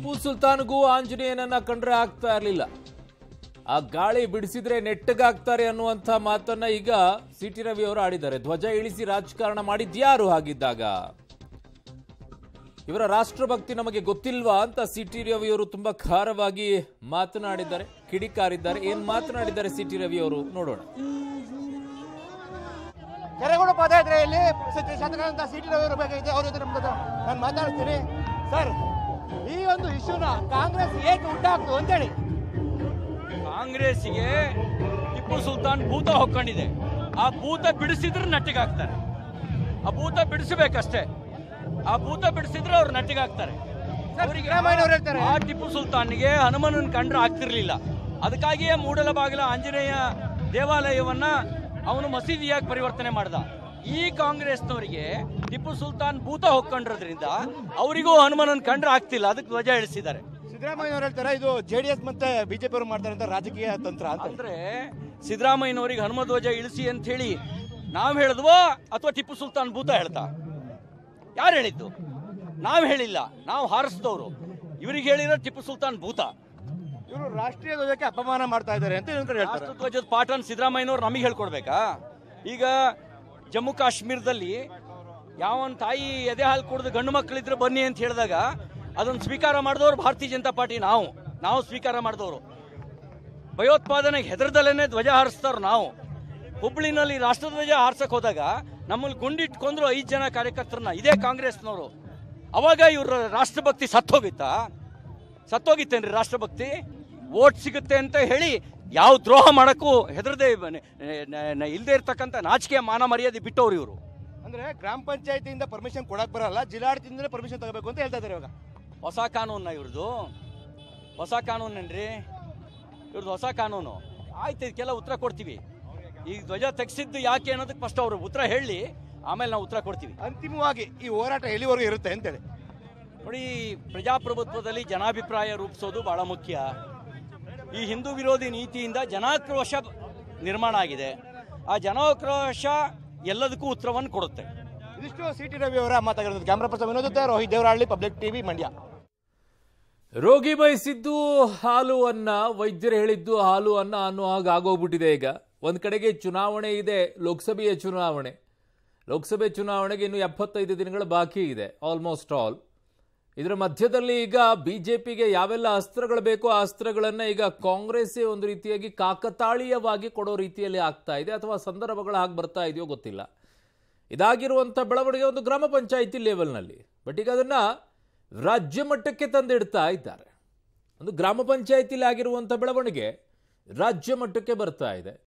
ಟಿಪ್ಪು ಸುಲ್ತಾನ್ಗೂ ಆಂಜನೇಯನನ್ನ ಕಂಡ್ರೆ ಆಗ್ತಾ ಇರಲಿಲ್ಲ ಆ ಗಾಳಿ ಬಿಡಿಸಿದ್ರೆ ನೆಟ್ಟಗಾಗ್ತಾರೆ ಅನ್ನುವಂಥ ಮಾತನ್ನ ಈಗ ಸಿ ಟಿ ರವಿ ಅವರು ಆಡಿದ್ದಾರೆ ಧ್ವಜ ಇಳಿಸಿ ರಾಜಕಾರಣ ಮಾಡಿದ್ಯಾರು ಹಾಗಿದ್ದಾಗ ಇವರ ರಾಷ್ಟ್ರಭಕ್ತಿ ನಮಗೆ ಗೊತ್ತಿಲ್ವಾ ಅಂತ ಸಿ ಟಿ ರವಿ ಅವರು ತುಂಬಾ ಖಾರವಾಗಿ ಮಾತನಾಡಿದ್ದಾರೆ ಕಿಡಿಕಾರಿದ್ದಾರೆ ಏನ್ ಮಾತನಾಡಿದ್ದಾರೆ ಸಿ ಟಿ ರವಿ ಅವರು ನೋಡೋಣ ಕೆರೆಗೋಡು ಪಾದಯಾತ್ರೆಯಲ್ಲಿ ಸಚಿವ ಶಾಸಕರಂತ ಸಿ ಟಿ ರವಿ ಅವರು ಬೇಕಾಗಿದೆ ಅವ್ರ ಜೊತೆ ನಮ್ಗೆ ನಾನು ಮಾತಾಡ್ತೀನಿ ಸರ್ ಈ ಒಂದು ಇಶ್ಯೂನ ಕಾಂಗ್ರೆಸ್ ಏಕೆ ಉಂಟಾಗ್ತು ಅಂತೇಳಿ ಕಾಂಗ್ರೆಸ್ಸಿಗೆ ಟಿಪ್ಪು ಸುಲ್ತಾನ್ ಭೂತ ಹೊಕ್ಕೊಂಡಿದೆ ಆ ಭೂತ ಬಿಡಿಸಿದ್ರೆ ನಟ್ಟಿಗಾಗ್ತಾರೆ ಆ ಭೂತ ಬಿಡಿಸಬೇಕಷ್ಟೇ ಆ ಭೂತ ಬಿಡಿಸಿದ್ರೆ ಅವ್ರು ನಟ್ಟಿಗಾಗ್ತಾರೆ ಅವರಿಗೆ ಸಿದ್ದರಾಮಯ್ಯ ಅವ್ರು ಹೇಳ್ತಾರೆ. ಆ ಟಿಪ್ಪು ಸುಲ್ತಾನ್ಗೆ ಹನುಮನನ್ ಕಂಡ್ರೆ ಆಗ್ತಿರ್ಲಿಲ್ಲ ಅದಕ್ಕಾಗಿಯೇ ಮೂಡಲಬಾಗಿಲ ಆಂಜನೇಯ ದೇವಾಲಯವನ್ನ ಅವನು ಮಸೀದಿಯಾಗಿ ಪರಿವರ್ತನೆ ಮಾಡ್ದ ಈ ಕಾಂಗ್ರೆಸ್ನವರಿಗೆ ಟಿಪ್ಪು ಸುಲ್ತಾನ್ ಭೂತ ಹೊಕ್ಕೊಂಡಿರೋದ್ರಿಂದ ಅವರಿಗೂ ಹನುಮನನ್ ಕಂಡ್ರೆ ಆಗ್ತಿಲ್ಲ ಅದಕ್ಕೆ ಧ್ವಜ ಇಳಿಸಿದ್ದಾರೆ ಸಿದ್ದರಾಮಯ್ಯ ಅವ್ರು ಹೇಳ್ತಾರೆ ಇದು ಜೆ ಡಿ ಎಸ್ ಮತ್ತೆ ಬಿಜೆಪಿ ಅವರು ಮಾಡ್ತಾರೆ ಅಂತ ರಾಜಕೀಯ ತಂತ್ರ ಅಂತ ಅಂದ್ರೆ ಸಿದ್ದರಾಮಯ್ಯನವರಿಗೆ ಹನುಮಧ್ವಜ ಇಳಿಸಿ ಅಂತ ಹೇಳಿ ನಾವ್ ಹೇಳಿದ್ವೋ ಅಥವಾ ಟಿಪ್ಪು ಸುಲ್ತಾನ್ ಭೂತ ಹೇಳ್ತಾ ಯಾರು ಹೇಳಿದ್ದು ನಾವ್ ಹೇಳಿಲ್ಲ ನಾವು ಹಾರಿಸಿದವರು ಇವ್ರಿಗೆ ಹೇಳಿರೋ ಟಿಪ್ಪು ಸುಲ್ತಾನ್ ಭೂತ ಇವರು ರಾಷ್ಟ್ರೀಯ ಧ್ವಜಕ್ಕೆ ಅಪಮಾನ ಮಾಡ್ತಾ ಇದ್ದಾರೆ ಅಂತ ಇನ್ನೊಂದು ಹೇಳ್ತಾರೆ ರಾಷ್ಟ್ರಧ್ವಜದ ಪಾಠನ ಸಿದ್ದರಾಮಯ್ಯನವ್ರು ನಮಗೆ ಹೇಳ್ಕೊಡ್ಬೇಕಾ ಈಗ ಜಮ್ಮು ಕಾಶ್ಮೀರದಲ್ಲಿ ಯಾವನ್ ತಾಯಿ ಎದೆ ಹಾಲು ಕುಡಿದು ಗಂಡು ಮಕ್ಕಳಿದ್ರೆ ಬನ್ನಿ ಅಂತ ಹೇಳಿದಾಗ ಅದನ್ನು ಸ್ವೀಕಾರ ಮಾಡಿದವರು ಭಾರತೀಯ ಜನತಾ ಪಾರ್ಟಿ ನಾವು ನಾವು ಸ್ವೀಕಾರ ಮಾಡಿದವರು ಭಯೋತ್ಪಾದನೆಗೆ ಹೆದರ್ದಲೇನೆ ಧ್ವಜ ಹಾರಿಸ್ತಾರ ನಾವು ಹುಬ್ಳಿನಲ್ಲಿ ರಾಷ್ಟ್ರಧ್ವಜ ಹಾರ್ಸಕ್ ಹೋದಾಗ ನಮ್ಮಲ್ಲಿ ಗುಂಡಿಟ್ಕೊಂಡ್ರು ಐದು ಜನ ಕಾರ್ಯಕರ್ತರನ್ನ ಇದೇ ಕಾಂಗ್ರೆಸ್ನವರು ಅವಾಗ ಇವ್ರ ರಾಷ್ಟ್ರಭಕ್ತಿ ಸತ್ತೋಗಿತ್ತಾ ಸತ್ತೋಗಿತ್ತೇನ್ರಿ ರಾಷ್ಟ್ರಭಕ್ತಿ ವೋಟ್ ಸಿಗುತ್ತೆ ಅಂತ ಹೇಳಿ ಯಾವ ದ್ರೋಹ ಮಾಡಕ್ಕೂ ಹೆದರದೆ ಇಲ್ಲದೆ ಇರ್ತಕ್ಕಂಥ ನಾಚಿಕೆ ಮಾನ ಮರ್ಯಾದೆ ಬಿಟ್ಟವ್ರು ಇವರು ಅಂದ್ರೆ ಗ್ರಾಮ ಪಂಚಾಯತಿಯಿಂದ ಪರ್ಮಿಷನ್ ಕೊಡಕ್ ಬರಲ್ಲ ಜಿಲ್ಲಾಡಳಿತದಿಂದ ಪರ್ಮಿಷನ್ ತಗೋಬೇಕು ಅಂತ ಹೇಳ್ತಾ ಇದ್ದಾರೆ ಇವಾಗ ಹೊಸ ಕಾನೂನ ಇವ್ರದ್ದು ಹೊಸ ಕಾನೂನೇನ್ರಿ ಇವ್ರದ್ದು ಹೊಸ ಕಾನೂನು ಆಯ್ತು ಇದಕ್ಕೆಲ್ಲ ಉತ್ತರ ಕೊಡ್ತೀವಿ ಈ ಧ್ವಜ ತೆಗ್ಸಿದ್ದು ಯಾಕೆ ಅನ್ನೋದಕ್ಕೆ ಫಸ್ಟ್ ಅವರು ಉತ್ತರ ಹೇಳಿ ಆಮೇಲೆ ನಾವು ಉತ್ತರ ಕೊಡ್ತೀವಿ ಅಂತಿಮವಾಗಿ ಈ ಹೋರಾಟ ಎಲ್ಲಿವರೆಗೂ ಇರುತ್ತೆ ಅಂತೇಳಿ ನೋಡಿ ಪ್ರಜಾಪ್ರಭುತ್ವದಲ್ಲಿ ಜನಾಭಿಪ್ರಾಯ ರೂಪಿಸೋದು ಬಹಳ ಮುಖ್ಯ ಈ ಹಿಂದೂ ವಿರೋಧಿ ನೀತಿಯಿಂದ ಜನಾಕ್ರೋಶ ನಿರ್ಮಾಣ ಆಗಿದೆ ಆ ಜನಾಕ್ರೋಶ ಎಲ್ಲದಕ್ಕೂ ಉತ್ತರವನ್ನು ಕೊಡುತ್ತೆ ಇದಿಷ್ಟು ಸಿ ಟಿ ರವಿ ಅವರ ಮಾತಾಡಿರೋದು ಕ್ಯಾಮ್ರಾ ಪರ್ಸನ್ ವಿನೋದ್ ಜೊತೆ ರೋಹಿತ್ ದೇವರಹಳ್ಳಿ ಪಬ್ಲಿಕ್ ಟಿವಿ ಮಂಡ್ಯ ರೋಗಿ ಬಯಸಿದ್ದು ಹಾಲು ಅನ್ನ ವೈದ್ಯರು ಹೇಳಿದ್ದು ಹಾಲು ಅನ್ನ ಅನ್ನೋ ಹಾಗೆ ಆಗೋಗ್ಬಿಟ್ಟಿದೆ ಈಗ ಒಂದ್ ಕಡೆಗೆ ಚುನಾವಣೆ ಇದೆ ಲೋಕಸಭೆಯ ಚುನಾವಣೆ ಲೋಕಸಭೆ ಚುನಾವಣೆಗೆ ಇನ್ನು ಎಪ್ಪತ್ತೈದು ದಿನಗಳು ಬಾಕಿ ಇದೆ ಆಲ್ಮೋಸ್ಟ್ ಆಲ್ ಇದರ ಮಧ್ಯದಲ್ಲಿ ಈಗ ಬಿಜೆಪಿಗೆ ಯಾವೆಲ್ಲ ಅಸ್ತ್ರಗಳು ಬೇಕೋ ಆ ಅಸ್ತ್ರಗಳನ್ನ ಈಗ ಕಾಂಗ್ರೆಸ್ಸೇ ಒಂದು ರೀತಿಯಾಗಿ ಕಾಕತಾಳೀಯವಾಗಿ ಕೊಡೋ ರೀತಿಯಲ್ಲಿ ಆಗ್ತಾ ಇದೆ ಅಥವಾ ಸಂದರ್ಭಗಳು ಹಾಗೆ ಬರ್ತಾ ಇದೆಯೋ ಗೊತ್ತಿಲ್ಲ ಇದಾಗಿರುವಂಥ ಬೆಳವಣಿಗೆ ಒಂದು ಗ್ರಾಮ ಪಂಚಾಯಿತಿ ಲೆವೆಲ್ನಲ್ಲಿ ಬಟ್ ಈಗ ಅದನ್ನ ರಾಜ್ಯ ಮಟ್ಟಕ್ಕೆ ತಂದಿಡ್ತಾ ಇದ್ದಾರೆ ಒಂದು ಗ್ರಾಮ ಪಂಚಾಯಿತಿಲಿ ಆಗಿರುವಂಥ ಬೆಳವಣಿಗೆ ರಾಜ್ಯ ಮಟ್ಟಕ್ಕೆ ಬರ್ತಾ ಇದೆ